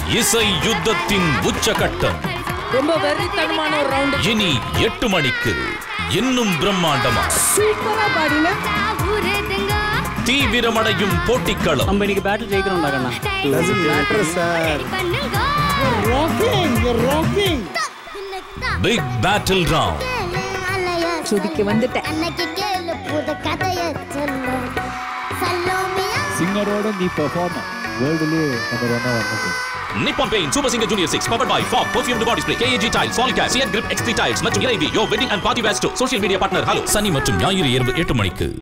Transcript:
இசை யுத்தத்தின் உச்சகட்டம் ரொம்ப வெறித்தனமான ஒரு ரவுண்ட் இனி எட்டு மணிக்கு இன்னும் பிரம்மாண்டமா சூப்பரா பாடின தீவிரமடையும் போட்டிக்களம் நம்ம இன்னைக்கு பேட்டில் ஜெயிக்கிறோம்டா கண்ணா rocking rocking big battle round சுதிக்கு வந்துட்டேன் அன்னைக்கு கேளு புது கதைய சொல்லு சல்லோமியா சிங்கரோட நீ பெர்ஃபார்மர் வேர்ல்டுலேயே நம்பர் ஒன்னா வரணும் Nippon paint Super Singer Junior six power by Fogg perfume body spray KAG tile சாலிகேர் சியர் கிரிப் எக்ஸ்டி டைல்ஸ் மற்றும் இலைவி யோ வெட்டிங் அண்ட் பார்ட்டி வேஸ்ட் சோஷியல் மீடியா பார்ட்னர் ஹலோ சனி மற்றும் ஞாயிறு இரவு எட்டு மணிக்கு